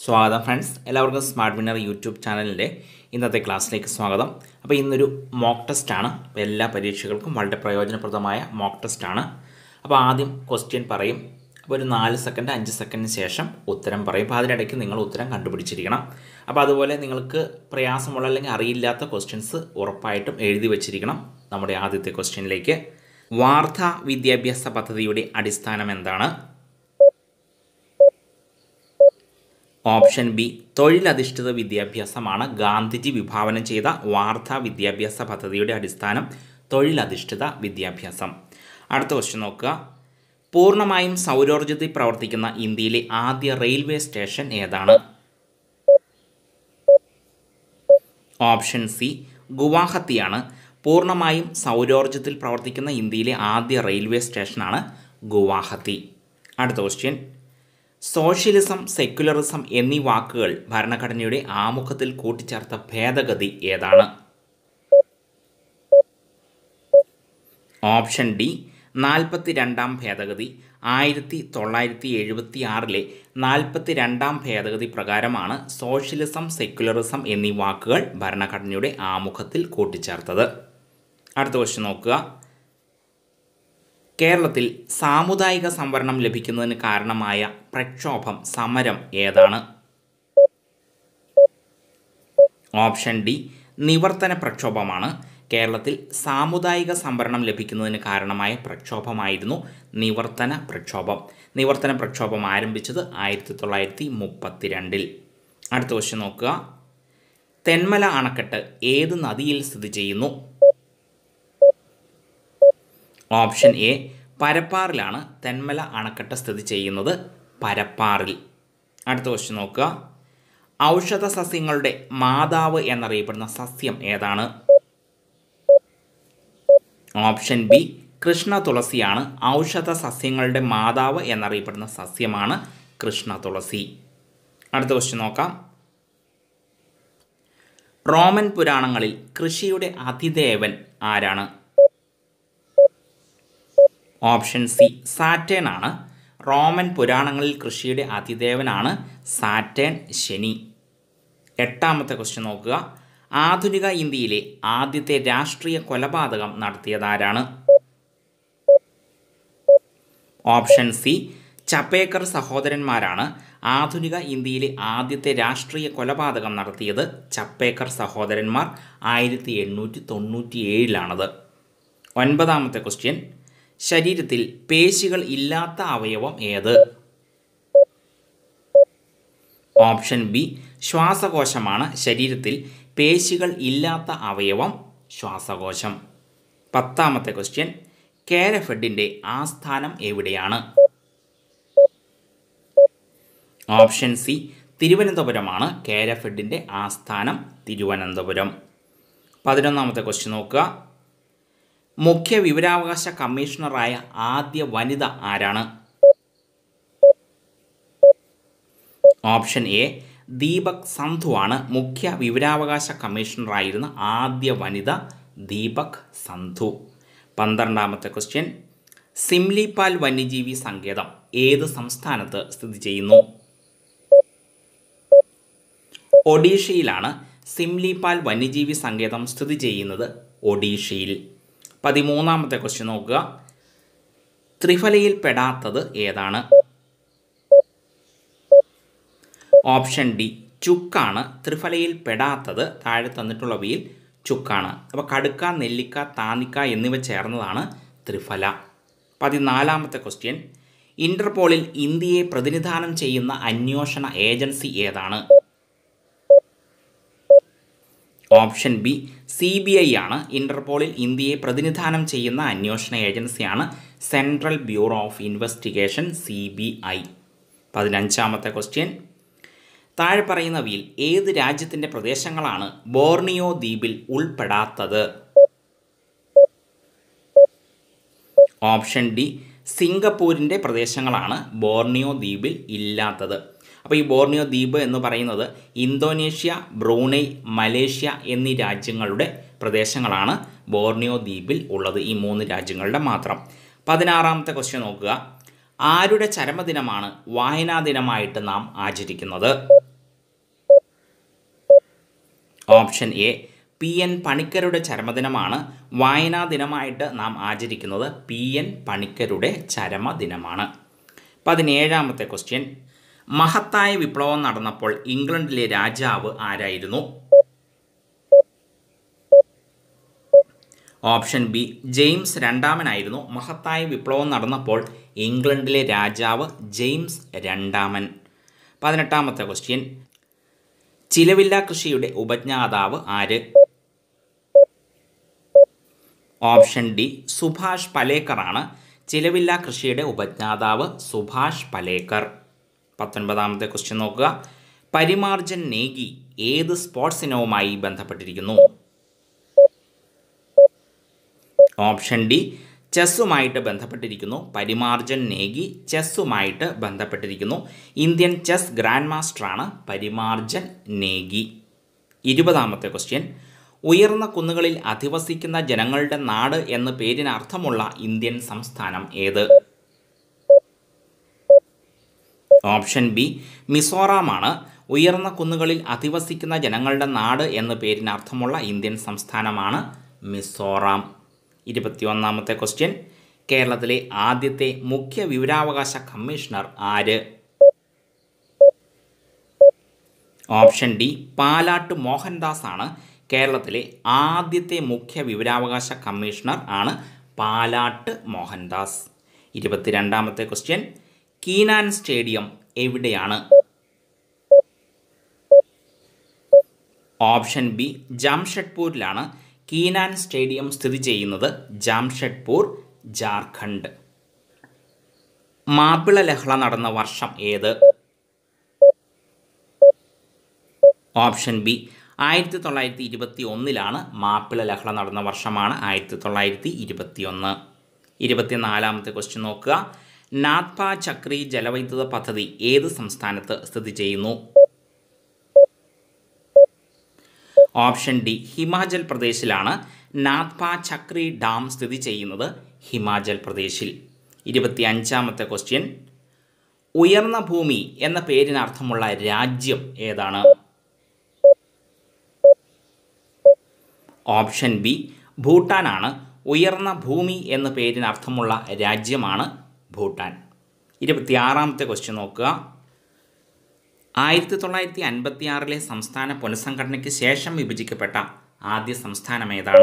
സ്വാഗതം ഫ്രണ്ട്സ് എല്ലാവർക്കും smart winner YouTube ചാനലിൻ്റെ ഇന്നത്തെ ക്ലാസ്സിലേക്ക് സ്വാഗതം അപ്പോൾ ഇന്നൊരു മോക്ക് ടെസ്റ്റാണ് അപ്പോൾ എല്ലാ പരീക്ഷകൾക്കും വളരെ പ്രയോജനപ്രദമായ മോക്ക് ടെസ്റ്റാണ് അപ്പോൾ ആദ്യം ക്വസ്റ്റ്യൻ പറയും അപ്പോൾ ഒരു നാല് സെക്കൻഡ് അഞ്ച് സെക്കൻഡിന് ശേഷം ഉത്തരം പറയും അപ്പോൾ അതിനിടയ്ക്ക് നിങ്ങൾ ഉത്തരം കണ്ടുപിടിച്ചിരിക്കണം അപ്പോൾ അതുപോലെ നിങ്ങൾക്ക് പ്രയാസമുള്ള അല്ലെങ്കിൽ അറിയില്ലാത്ത ക്വസ്റ്റ്യൻസ് ഉറപ്പായിട്ടും എഴുതി വച്ചിരിക്കണം നമ്മുടെ ആദ്യത്തെ ക്വസ്റ്റ്യനിലേക്ക് വാർത്താ വിദ്യാഭ്യാസ പദ്ധതിയുടെ അടിസ്ഥാനം എന്താണ് ഓപ്ഷൻ ബി തൊഴിലധിഷ്ഠിത വിദ്യാഭ്യാസമാണ് ഗാന്ധിജി വിഭാവനം ചെയ്ത വാർത്താ വിദ്യാഭ്യാസ പദ്ധതിയുടെ അടിസ്ഥാനം തൊഴിലധിഷ്ഠിത വിദ്യാഭ്യാസം അടുത്ത ക്വസ്റ്റ്യൻ നോക്കുക പൂർണ്ണമായും സൗരോർജ്ജത്തിൽ പ്രവർത്തിക്കുന്ന ഇന്ത്യയിലെ ആദ്യ റെയിൽവേ സ്റ്റേഷൻ ഏതാണ് ഓപ്ഷൻ സി ഗുവാഹത്തിയാണ് പൂർണ്ണമായും സൗരോർജ്ജത്തിൽ പ്രവർത്തിക്കുന്ന ഇന്ത്യയിലെ ആദ്യ റെയിൽവേ സ്റ്റേഷനാണ് ഗുവാഹത്തി അടുത്ത ക്വസ്റ്റ്യൻ സോഷ്യലിസം സെക്യുലറിസം എന്നീ വാക്കുകൾ ഭരണഘടനയുടെ ആമുഖത്തിൽ കൂട്ടിച്ചേർത്ത ഭേദഗതി ഏതാണ് ഓപ്ഷൻ ഡി നാൽപ്പത്തി രണ്ടാം ഭേദഗതി ആയിരത്തി തൊള്ളായിരത്തി എഴുപത്തി ആറിലെ നാൽപ്പത്തി രണ്ടാം ഭേദഗതി പ്രകാരമാണ് സോഷ്യലിസം സെക്യുലറിസം എന്നീ വാക്കുകൾ ഭരണഘടനയുടെ ആമുഖത്തിൽ കൂട്ടിച്ചേർത്തത് അടുത്ത ക്വസ്റ്റ്യൻ നോക്കുക കേരളത്തിൽ സാമുദായിക സംവരണം ലഭിക്കുന്നതിന് കാരണമായ പ്രക്ഷോഭം സമരം ഏതാണ് ഓപ്ഷൻ ഡി നിവർത്തന പ്രക്ഷോഭമാണ് കേരളത്തിൽ സാമുദായിക സംവരണം ലഭിക്കുന്നതിന് കാരണമായ പ്രക്ഷോഭമായിരുന്നു നിവർത്തന പ്രക്ഷോഭം നിവർത്തന പ്രക്ഷോഭം ആരംഭിച്ചത് ആയിരത്തി തൊള്ളായിരത്തി മുപ്പത്തിരണ്ടിൽ അടുത്ത ക്വസ്റ്റ്യൻ നോക്കുക തെന്മല അണക്കെട്ട് ഏത് നദിയിൽ സ്ഥിതി ചെയ്യുന്നു ഓപ്ഷൻ എ പരപ്പാറിലാണ് തെന്മല അണക്കെട്ട് സ്ഥിതി ചെയ്യുന്നത് പരപ്പാറിൽ അടുത്ത ക്വസ്റ്റ്യൻ നോക്കുക ഔഷധ സസ്യങ്ങളുടെ മാതാവ് എന്നറിയപ്പെടുന്ന സസ്യം ഏതാണ് ഓപ്ഷൻ ബി കൃഷ്ണ തുളസിയാണ് ഔഷധ സസ്യങ്ങളുടെ മാതാവ് എന്നറിയപ്പെടുന്ന സസ്യമാണ് കൃഷ്ണ തുളസി അടുത്ത ക്വസ്റ്റ്യൻ നോക്കാം റോമൻ പുരാണങ്ങളിൽ കൃഷിയുടെ അതിദേവൻ ആരാണ് ഓപ്ഷൻ സി സാറ്റേൺ ആണ് റോമൻ പുരാണങ്ങളിൽ കൃഷിയുടെ അതിദേവനാണ് സാറ്റേൺ ശനി എട്ടാമത്തെ ക്വസ്റ്റ്യൻ നോക്കുക ആധുനിക ഇന്ത്യയിലെ ആദ്യത്തെ രാഷ്ട്രീയ കൊലപാതകം നടത്തിയതാരാണ് ഓപ്ഷൻ സി ചപ്പേക്കർ സഹോദരന്മാരാണ് ആധുനിക ഇന്ത്യയിലെ ആദ്യത്തെ രാഷ്ട്രീയ കൊലപാതകം നടത്തിയത് ചപ്പേക്കർ സഹോദരന്മാർ ആയിരത്തി എണ്ണൂറ്റി തൊണ്ണൂറ്റി ഏഴിലാണത് ഒൻപതാമത്തെ ക്വസ്റ്റ്യൻ ശരീരത്തിൽ പേശികൾ ഇല്ലാത്ത അവയവം ഏത് ഓപ്ഷൻ ബി ശ്വാസകോശമാണ് ശരീരത്തിൽ പേശികൾ ഇല്ലാത്ത അവയവം ശ്വാസകോശം പത്താമത്തെ ക്വസ്റ്റ്യൻ കേരഫെഡിൻ്റെ ആസ്ഥാനം എവിടെയാണ് ഓപ്ഷൻ സി തിരുവനന്തപുരമാണ് കേരഫെഡിൻ്റെ ആസ്ഥാനം തിരുവനന്തപുരം പതിനൊന്നാമത്തെ ക്വസ്റ്റ്യൻ നോക്കുക മുഖ്യ വിവരാവകാശ കമ്മീഷണറായ ആദ്യ വനിത ആരാണ് ഓപ്ഷൻ എ ദീപക് സന്ധു ആണ് മുഖ്യ വിവരാവകാശ കമ്മീഷണറായിരുന്ന ആദ്യ വനിത ദീപക് സന്ധു പന്ത്രണ്ടാമത്തെ ക്വസ്റ്റ്യൻ സിംലിപാൽ വന്യജീവി സങ്കേതം ഏത് സംസ്ഥാനത്ത് സ്ഥിതി ചെയ്യുന്നു ഒഡീഷയിലാണ് സിംലിപാൽ വന്യജീവി സങ്കേതം സ്ഥിതി ചെയ്യുന്നത് ഒഡീഷയിൽ പതിമൂന്നാമത്തെ ക്വസ്റ്റ്യൻ നോക്കുക ത്രിഫലയിൽ പെടാത്തത് ഏതാണ് ഓപ്ഷൻ ഡി ചുക്കാണ് ത്രിഫലയിൽ പെടാത്തത് താഴെ തന്നിട്ടുള്ളവയിൽ ചുക്കാണ് അപ്പോൾ കടുക്ക നെല്ലിക്ക താനിക്ക എന്നിവ ചേർന്നതാണ് ത്രിഫല പതിനാലാമത്തെ ക്വസ്റ്റ്യൻ ഇന്റർപോളിൽ ഇന്ത്യയെ പ്രതിനിധാനം ചെയ്യുന്ന അന്വേഷണ ഏജൻസി ഏതാണ് option B C B I ആണ് ഇന്റർപോളിൽ ഇന്ത്യയെ പ്രതിനിധാനം ചെയ്യുന്ന അന്വേഷണ ഏജൻസിയാണ് central bureau of investigation C B I പതിനഞ്ചാമത്തെ ക്വസ്റ്റ്യൻ താഴെ പറയുന്നവയിൽ ഏത് രാജ്യത്തിൻ്റെ പ്രദേശങ്ങളാണ് ബോർണിയോ ദ്വീപിൽ ഉൾപ്പെടാത്തത് ഓപ്ഷൻ ഡി സിംഗപ്പൂരിൻ്റെ പ്രദേശങ്ങളാണ് ബോർണിയോ ദ്വീപിൽ ഇല്ലാത്തത് അപ്പോൾ ഈ ബോർണിയോ ദ്വീപ് എന്ന് പറയുന്നത് ഇന്തോനേഷ്യ ബ്രൂണൈ മലേഷ്യ എന്നീ രാജ്യങ്ങളുടെ പ്രദേശങ്ങളാണ് ബോർണിയോ ദ്വീപിൽ ഉള്ളത് ഈ മൂന്ന് രാജ്യങ്ങളുടെ മാത്രം പതിനാറാമത്തെ ക്വസ്റ്റ്യൻ നോക്കുക ആരുടെ ചരമദിനമാണ് വായനാ ദിനമായിട്ട് നാം ആചരിക്കുന്നത് ഓപ്ഷൻ എ പി എൻ പണിക്കരുടെ ചരമദിനമാണ് വായനാ ദിനമായിട്ട് നാം ആചരിക്കുന്നത് പി എൻ പണിക്കരുടെ ചരമദിനമാണ് പതിനേഴാമത്തെ ക്വസ്റ്റ്യൻ മഹത്തായ വിപ്ലവം നടന്നപ്പോൾ ഇംഗ്ലണ്ടിലെ രാജാവ് ആരായിരുന്നു ഓപ്ഷൻ ബി ജെയിംസ് രണ്ടാമനായിരുന്നു മഹത്തായ വിപ്ലവം നടന്നപ്പോൾ ഇംഗ്ലണ്ടിലെ രാജാവ് ജെയിംസ് രണ്ടാമൻ പതിനെട്ടാമത്തെ ക്വസ്റ്റ്യൻ ചിലവില്ല കൃഷിയുടെ ഉപജ്ഞാതാവ് ആര് ഓപ്ഷൻ ഡി സുഭാഷ് പലേക്കറാണ് ചിലവില്ല കൃഷിയുടെ ഉപജ്ഞാതാവ് സുഭാഷ് പലേക്കർ പത്തൊൻപതാമത്തെ ക്വസ്റ്റ്യൻ നോക്കുക പരിമാർജൻ നേഗി ഏത് സ്പോർട്സ് ഇനവുമായി ബന്ധപ്പെട്ടിരിക്കുന്നു ഓപ്ഷൻ ഡി ചെസ്സുമായിട്ട് ബന്ധപ്പെട്ടിരിക്കുന്നു പരിമാർജൻ നേഗി ചെസ്സുമായിട്ട് ബന്ധപ്പെട്ടിരിക്കുന്നു ഇന്ത്യൻ ചെസ് ഗ്രാൻഡ് മാസ്റ്ററാണ് പരിമാർജൻ നേഗി ഇരുപതാമത്തെ ക്വസ്റ്റ്യൻ ഉയർന്ന കുന്നുകളിൽ അധിവസിക്കുന്ന ജനങ്ങളുടെ നാട് എന്ന പേരിന് അർത്ഥമുള്ള ഇന്ത്യൻ സംസ്ഥാനം ഏത് ഓപ്ഷൻ ബി മിസോറാമാണ് ഉയർന്ന കുന്നുകളിൽ അധിവസിക്കുന്ന ജനങ്ങളുടെ നാട് എന്ന പേരിന് അർത്ഥമുള്ള ഇന്ത്യൻ സംസ്ഥാനമാണ് മിസോറാം ഇരുപത്തിയൊന്നാമത്തെ ക്വസ്റ്റ്യൻ കേരളത്തിലെ ആദ്യത്തെ മുഖ്യ വിവരാവകാശ കമ്മീഷണർ ആര് ഓപ്ഷൻ ഡി പാലാട്ട് മോഹൻദാസ് ആണ് കേരളത്തിലെ ആദ്യത്തെ മുഖ്യ വിവരാവകാശ കമ്മീഷണർ ആണ് പാലാട്ട് മോഹൻദാസ് ഇരുപത്തിരണ്ടാമത്തെ ക്വസ്റ്റ്യൻ കീനാൻ സ്റ്റേഡിയം എവിടെയാണ് ഓപ്ഷൻ ബി ജാംഷഡ്പൂരിലാണ് കീനാൻ സ്റ്റേഡിയം സ്ഥിതി ചെയ്യുന്നത് ജാംഷഡ്പൂർ ജാർഖണ്ഡ് മാപ്പിള ലഹള നടന്ന വർഷം ഏത് ഓപ്ഷൻ ബി ആയിരത്തി തൊള്ളായിരത്തി ഇരുപത്തി ഒന്നിലാണ് മാപ്പിള ലഹള നടന്ന വർഷമാണ് ആയിരത്തി തൊള്ളായിരത്തി ഇരുപത്തി ഒന്ന് ഇരുപത്തിനാലാമത്തെ ക്വസ്റ്റ്യൻ നോക്കുക നാത്പ ചക്രി ജലവൈദ്യുത പദ്ധതി ഏത് സംസ്ഥാനത്ത് സ്ഥിതി ചെയ്യുന്നു ഓപ്ഷൻ ഡി ഹിമാചൽ പ്രദേശിലാണ് നാത്പ ചക്രി ഡാം സ്ഥിതി ചെയ്യുന്നത് ഹിമാചൽ പ്രദേശിൽ ഇരുപത്തി അഞ്ചാമത്തെ ക്വസ്റ്റ്യൻ ഉയർന്ന ഭൂമി എന്ന പേരിനർത്ഥമുള്ള രാജ്യം ഏതാണ് ഓപ്ഷൻ ബി ഭൂട്ടാനാണ് ഉയർന്ന ഭൂമി എന്ന പേരിനർത്ഥമുള്ള രാജ്യമാണ് ഭൂട്ടാൻ ഇരുപത്തിയാറാമത്തെ ക്വസ്റ്റ്യൻ നോക്കുക ആയിരത്തി തൊള്ളായിരത്തി അൻപത്തി ആറിലെ സംസ്ഥാന പുനഃസംഘടനയ്ക്ക് ശേഷം വിഭജിക്കപ്പെട്ട ആദ്യ സംസ്ഥാനം ഏതാണ്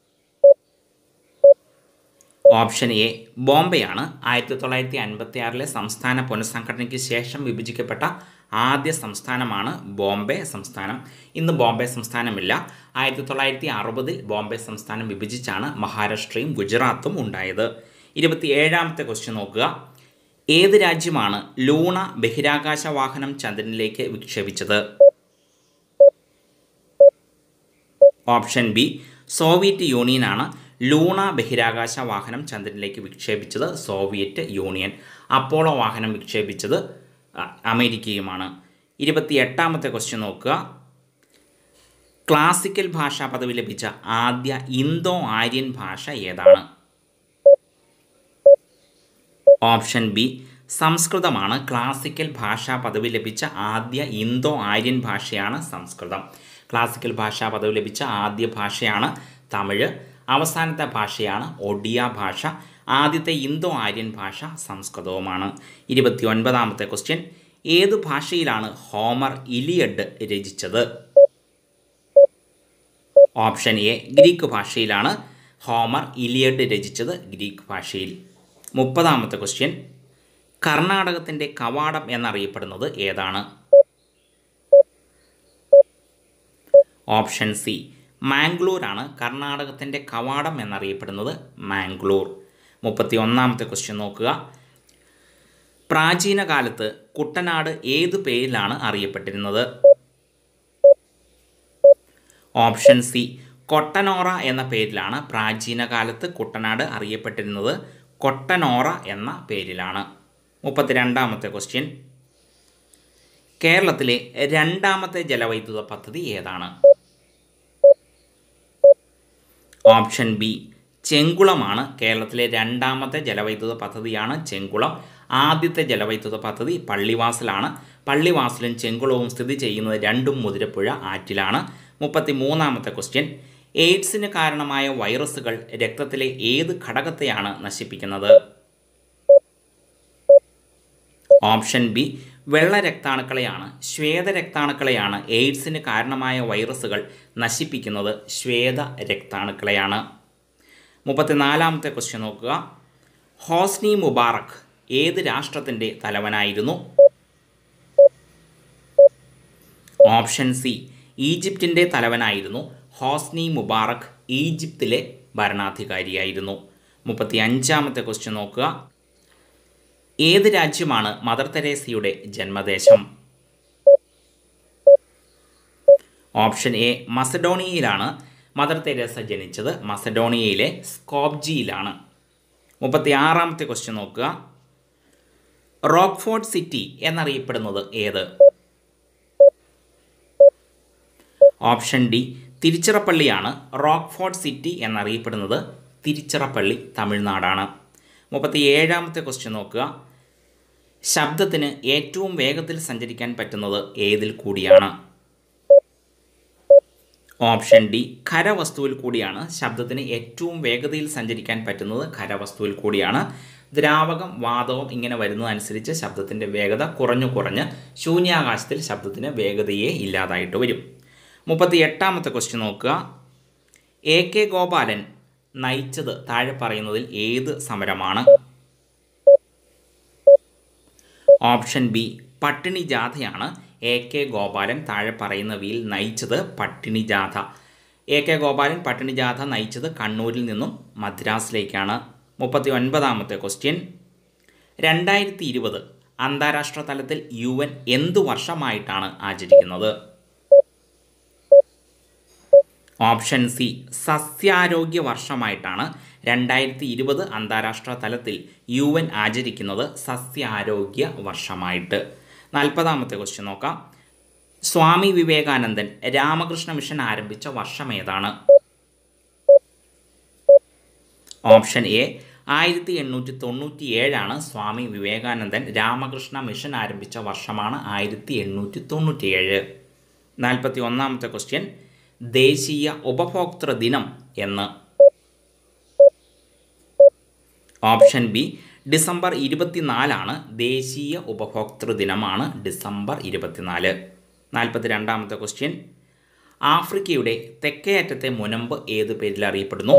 ഓപ്ഷൻ എ ബോംബെയാണ് ആയിരത്തി തൊള്ളായിരത്തി അൻപത്തി ആറിലെ സംസ്ഥാന പുനഃസംഘടനയ്ക്ക് ശേഷം വിഭജിക്കപ്പെട്ട ആദ്യ സംസ്ഥാനമാണ് ബോംബെ സംസ്ഥാനം ഇന്ന് ബോംബെ സംസ്ഥാനമില്ല ആയിരത്തി തൊള്ളായിരത്തി അറുപതിൽ ബോംബെ സംസ്ഥാനം വിഭജിച്ചാണ് മഹാരാഷ്ട്രയും ഗുജറാത്തും ഉണ്ടായത് ഇരുപത്തി ഏഴാമത്തെ ക്വസ്റ്റ്യൻ നോക്കുക ഏത് രാജ്യമാണ് ലൂണ ബഹിരാകാശ വാഹനം ചന്ദ്രനിലേക്ക് വിക്ഷേപിച്ചത് ഓപ്ഷൻ ബി സോവിയറ്റ് യൂണിയനാണ് ലൂണ ബഹിരാകാശ വാഹനം ചന്ദ്രനിലേക്ക് വിക്ഷേപിച്ചത് സോവിയറ്റ് യൂണിയൻ അപ്പോളോ വാഹനം വിക്ഷേപിച്ചത് അ, അമേരിക്കയുമാണ് ഇരുപത്തി എട്ടാമത്തെ ക്വസ്റ്റ്യൻ നോക്കുക ക്ലാസിക്കൽ ഭാഷാ പദവി ലഭിച്ച ആദ്യ ഇന്തോ ആര്യൻ ഭാഷ ഏതാണ് ഓപ്ഷൻ ബി സംസ്കൃതമാണ് ക്ലാസിക്കൽ ഭാഷാ പദവി ലഭിച്ച ആദ്യ ഇന്തോ ആര്യൻ ഭാഷയാണ് സംസ്കൃതം ക്ലാസിക്കൽ ഭാഷാ പദവി ലഭിച്ച ആദ്യ ഭാഷയാണ് തമിഴ് അവസാനത്തെ ഭാഷയാണ് ഒഡിയ ഭാഷ ആദ്യത്തെ ഇന്തോ ആര്യൻ ഭാഷ സംസ്കൃതവുമാണ് ഇരുപത്തി ഒൻപതാമത്തെ ക്വസ്റ്റ്യൻ ഏതു ഭാഷയിലാണ് ഹോമർ ഇലിയഡ് രചിച്ചത് ഓപ്ഷൻ എ ഗ്രീക്ക് ഭാഷയിലാണ് ഹോമർ ഇലിയഡ് രചിച്ചത് ഗ്രീക്ക് ഭാഷയിൽ മുപ്പതാമത്തെ ക്വസ്റ്റ്യൻ കർണാടകത്തിൻ്റെ കവാടം എന്നറിയപ്പെടുന്നത് ഏതാണ് ഓപ്ഷൻ സി മാംഗ്ലൂർ ആണ് കർണാടകത്തിൻ്റെ കവാടം എന്നറിയപ്പെടുന്നത് മാംഗ്ലൂർ മുപ്പത്തി ഒന്നാമത്തെ ക്വസ്റ്റ്യൻ നോക്കുക പ്രാചീന കാലത്ത് കുട്ടനാട് ഏതു പേരിലാണ് അറിയപ്പെട്ടിരുന്നത് ഓപ്ഷൻ സി കൊട്ടനോറ എന്ന പേരിലാണ് പ്രാചീന കാലത്ത് കുട്ടനാട് അറിയപ്പെട്ടിരുന്നത് കൊട്ടനോറ എന്ന പേരിലാണ് മുപ്പത്തിരണ്ടാമത്തെ ക്വസ്റ്റ്യൻ കേരളത്തിലെ രണ്ടാമത്തെ ജലവൈദ്യുത പദ്ധതി ഏതാണ് ഓപ്ഷൻ ബി ചെങ്കുളമാണ് കേരളത്തിലെ രണ്ടാമത്തെ ജലവൈദ്യുത പദ്ധതിയാണ് ചെങ്കുളം ആദ്യത്തെ ജലവൈദ്യുത പദ്ധതി പള്ളിവാസലാണ് പള്ളിവാസലും ചെങ്കുളവും സ്ഥിതി ചെയ്യുന്നത് രണ്ടും മുതിരപ്പുഴ ആറ്റിലാണ് മുപ്പത്തി മൂന്നാമത്തെ ക്വസ്റ്റ്യൻ എയ്ഡ്സിന് കാരണമായ വൈറസുകൾ രക്തത്തിലെ ഏത് ഘടകത്തെയാണ് നശിപ്പിക്കുന്നത് ഓപ്ഷൻ ബി വെള്ള രക്താണുക്കളെയാണ് ശ്വേത രക്താണുക്കളെയാണ് എയ്ഡ്സിന് കാരണമായ വൈറസുകൾ നശിപ്പിക്കുന്നത് ശ്വേത രക്താണുക്കളെയാണ് മുപ്പത്തിനാലാമത്തെ ക്വസ്റ്റ്യൻ നോക്കുക ഹോസ്നി മുബാറക് ഏത് രാഷ്ട്രത്തിൻ്റെ തലവനായിരുന്നു ഓപ്ഷൻ സി ഈജിപ്തിൻ്റെ തലവനായിരുന്നു ഹോസ്നി മുബാറക് ഈജിപ്തിലെ ഭരണാധികാരിയായിരുന്നു മുപ്പത്തി അഞ്ചാമത്തെ ക്വസ്റ്റ്യൻ നോക്കുക ഏത് രാജ്യമാണ് മദർ തെരേസയുടെ ജന്മദേശം ഓപ്ഷൻ എ മസഡോണിയയിലാണ് മദർ തെരേസ ജനിച്ചത് മസഡോണിയയിലെ സ്കോബ്ജിയിലാണ് മുപ്പത്തി ആറാമത്തെ ക്വസ്റ്റ്യൻ നോക്കുക റോക്ക്ഫോർഡ് സിറ്റി എന്നറിയപ്പെടുന്നത് ഏത് ഓപ്ഷൻ ഡി തിരുച്ചിറപ്പള്ളിയാണ് റോക്ക്ഫോർഡ് സിറ്റി എന്നറിയപ്പെടുന്നത് തിരുച്ചിറപ്പള്ളി തമിഴ്നാടാണ് മുപ്പത്തി ഏഴാമത്തെ ക്വസ്റ്റ്യൻ നോക്കുക ശബ്ദത്തിന് ഏറ്റവും വേഗത്തിൽ സഞ്ചരിക്കാൻ പറ്റുന്നത് ഏതിൽ കൂടിയാണ് ഓപ്ഷൻ ഡി ഖരവസ്തുവിൽ കൂടിയാണ് ശബ്ദത്തിന് ഏറ്റവും വേഗതയിൽ സഞ്ചരിക്കാൻ പറ്റുന്നത് ഖരവസ്തുവിൽ കൂടിയാണ് ദ്രാവകം വാതകം ഇങ്ങനെ വരുന്നതനുസരിച്ച് ശബ്ദത്തിൻ്റെ വേഗത കുറഞ്ഞു കുറഞ്ഞ് ശൂന്യാകാശത്തിൽ ശബ്ദത്തിന് വേഗതയെ ഇല്ലാതായിട്ട് വരും മുപ്പത്തി എട്ടാമത്തെ ക്വസ്റ്റ്യൻ നോക്കുക എ കെ ഗോപാലൻ നയിച്ചത് താഴെ പറയുന്നതിൽ ഏത് സമരമാണ് ഓപ്ഷൻ ബി പട്ടിണി ജാഥയാണ് എ കെ ഗോപാലൻ താഴെ പറയുന്നവയിൽ നയിച്ചത് പട്ടിണി ജാഥ എ കെ ഗോപാലൻ പട്ടിണി ജാഥ നയിച്ചത് കണ്ണൂരിൽ നിന്നും മദ്രാസിലേക്കാണ് മുപ്പത്തി ഒൻപതാമത്തെ ക്വസ്റ്റ്യൻ രണ്ടായിരത്തി ഇരുപത് അന്താരാഷ്ട്ര തലത്തിൽ യു എൻ എന്തു വർഷമായിട്ടാണ് ആചരിക്കുന്നത് ഓപ്ഷൻ സി സസ്യാരോഗ്യ വർഷമായിട്ടാണ് രണ്ടായിരത്തി ഇരുപത് അന്താരാഷ്ട്ര തലത്തിൽ യു എൻ ആചരിക്കുന്നത് സസ്യാരോഗ്യ വർഷമായിട്ട് നാൽപ്പതാമത്തെ ക്വസ്റ്റ്യൻ നോക്കാം സ്വാമി വിവേകാനന്ദൻ രാമകൃഷ്ണ മിഷൻ ആരംഭിച്ച വർഷം ഏതാണ് ഓപ്ഷൻ എ ആയിരത്തി എണ്ണൂറ്റി തൊണ്ണൂറ്റി ഏഴാണ് സ്വാമി വിവേകാനന്ദൻ രാമകൃഷ്ണ മിഷൻ ആരംഭിച്ച വർഷമാണ് ആയിരത്തി എണ്ണൂറ്റി തൊണ്ണൂറ്റി ഏഴ് നാൽപ്പത്തി ഒന്നാമത്തെ ക്വസ്റ്റ്യൻ ദേശീയ ഉപഭോക്തൃ ദിനം എന്ന് ഓപ്ഷൻ ബി ഡിസംബർ ഇരുപത്തിനാലാണ് ദേശീയ ഉപഭോക്തൃ ദിനമാണ് ഡിസംബർ ഇരുപത്തിനാല് നാൽപ്പത്തി രണ്ടാമത്തെ ക്വസ്റ്റ്യൻ ആഫ്രിക്കയുടെ തെക്കേ അറ്റത്തെ മുനമ്പ് ഏത് പേരിൽ അറിയപ്പെടുന്നു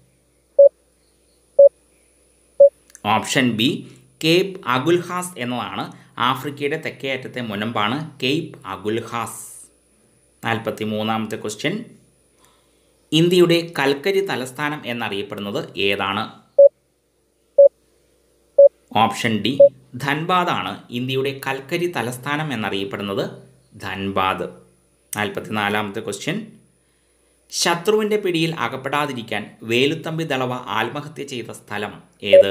ഓപ്ഷൻ ബി കേപ്പ് അഗുൽഹാസ് എന്നതാണ് ആഫ്രിക്കയുടെ തെക്കേ അറ്റത്തെ മുനമ്പാണ് കേപ്പ് അഗുൽഹാസ് നാൽപ്പത്തി മൂന്നാമത്തെ ക്വസ്റ്റ്യൻ ഇന്ത്യയുടെ കൽക്കരി തലസ്ഥാനം എന്നറിയപ്പെടുന്നത് ഏതാണ് ഓപ്ഷൻ ഡി ധൻബാദ് ആണ് ഇന്ത്യയുടെ കൽക്കരി തലസ്ഥാനം എന്നറിയപ്പെടുന്നത് ധൻബാദ് നാൽപ്പത്തിനാലാമത്തെ ക്വസ്റ്റ്യൻ ശത്രുവിൻ്റെ പിടിയിൽ അകപ്പെടാതിരിക്കാൻ വേലുത്തമ്പി ദളവ ആത്മഹത്യ ചെയ്ത സ്ഥലം ഏത്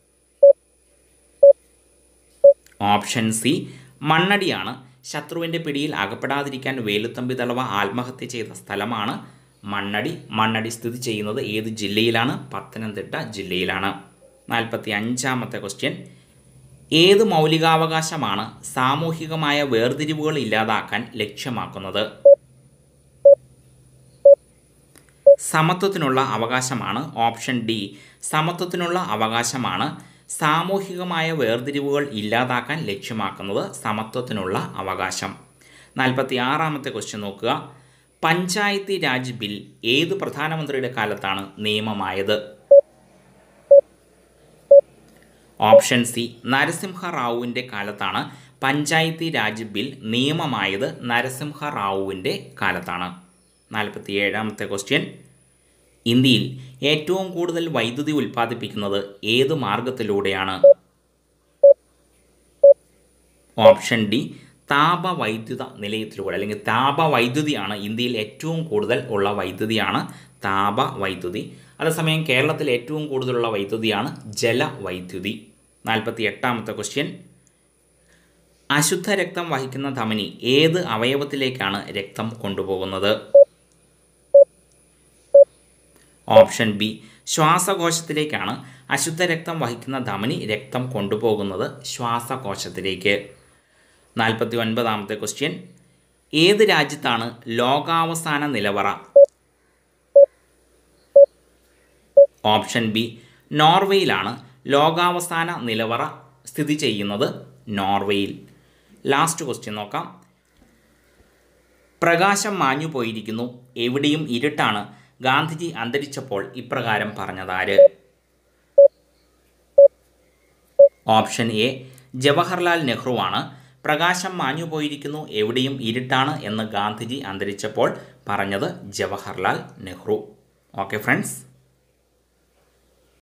ഓപ്ഷൻ സി മണ്ണടിയാണ് ശത്രുവിൻ്റെ പിടിയിൽ അകപ്പെടാതിരിക്കാൻ വേലുത്തമ്പി ദളവ ആത്മഹത്യ ചെയ്ത സ്ഥലമാണ് മണ്ണടി മണ്ണടി സ്ഥിതി ചെയ്യുന്നത് ഏത് ജില്ലയിലാണ് പത്തനംതിട്ട ജില്ലയിലാണ് നാൽപ്പത്തി അഞ്ചാമത്തെ ക്വസ്റ്റ്യൻ ഏത് മൗലികാവകാശമാണ് സാമൂഹികമായ വേർതിരിവുകൾ ഇല്ലാതാക്കാൻ ലക്ഷ്യമാക്കുന്നത് സമത്വത്തിനുള്ള അവകാശമാണ് ഓപ്ഷൻ ഡി സമത്വത്തിനുള്ള അവകാശമാണ് സാമൂഹികമായ വേർതിരിവുകൾ ഇല്ലാതാക്കാൻ ലക്ഷ്യമാക്കുന്നത് സമത്വത്തിനുള്ള അവകാശം നാൽപ്പത്തി ആറാമത്തെ ക്വസ്റ്റ്യൻ നോക്കുക പഞ്ചായത്തി രാജ് ബിൽ ഏത് പ്രധാനമന്ത്രിയുടെ കാലത്താണ് നിയമമായത് ഓപ്ഷൻ സി നരസിംഹ റാവുവിൻ്റെ കാലത്താണ് പഞ്ചായത്തി രാജ് ബിൽ നിയമമായത് നരസിംഹ റാവുവിൻ്റെ കാലത്താണ് നാൽപ്പത്തി ഏഴാമത്തെ ക്വസ്റ്റ്യൻ ഇന്ത്യയിൽ ഏറ്റവും കൂടുതൽ വൈദ്യുതി ഉൽപ്പാദിപ്പിക്കുന്നത് ഏത് മാർഗത്തിലൂടെയാണ് ഓപ്ഷൻ ഡി താപവൈദ്യുത നിലയത്തിലൂടെ അല്ലെങ്കിൽ താപവൈദ്യുതിയാണ് ഇന്ത്യയിൽ ഏറ്റവും കൂടുതൽ ഉള്ള വൈദ്യുതിയാണ് താപവൈദ്യുതി അതേസമയം കേരളത്തിൽ ഏറ്റവും കൂടുതലുള്ള വൈദ്യുതിയാണ് ജലവൈദ്യുതി നാൽപ്പത്തി എട്ടാമത്തെ ക്വസ്റ്റ്യൻ അശുദ്ധ രക്തം വഹിക്കുന്ന ധമനി ഏത് അവയവത്തിലേക്കാണ് രക്തം കൊണ്ടുപോകുന്നത് ഓപ്ഷൻ ബി ശ്വാസകോശത്തിലേക്കാണ് അശുദ്ധ രക്തം വഹിക്കുന്ന ധമനി രക്തം കൊണ്ടുപോകുന്നത് ശ്വാസകോശത്തിലേക്ക് നാൽപ്പത്തി ഒൻപതാമത്തെ ക്വസ്റ്റ്യൻ ഏത് രാജ്യത്താണ് ലോകാവസാന നിലവറ ഓപ്ഷൻ ബി നോർവേയിലാണ് ലോകാവസാന നിലവറ സ്ഥിതി ചെയ്യുന്നത് നോർവേയിൽ ലാസ്റ്റ് ക്വസ്റ്റ്യൻ നോക്കാം പ്രകാശം മാഞ്ഞു പോയിരിക്കുന്നു എവിടെയും ഇരുട്ടാണ് ഗാന്ധിജി അന്തരിച്ചപ്പോൾ ഇപ്രകാരം പറഞ്ഞതാര് ഓപ്ഷൻ എ ജവഹർലാൽ നെഹ്റുവാണ് പ്രകാശം മാഞ്ഞു പോയിരിക്കുന്നു എവിടെയും ഇരുട്ടാണ് എന്ന് ഗാന്ധിജി അന്തരിച്ചപ്പോൾ പറഞ്ഞത് ജവഹർലാൽ നെഹ്റു ഓക്കെ ഫ്രണ്ട്സ്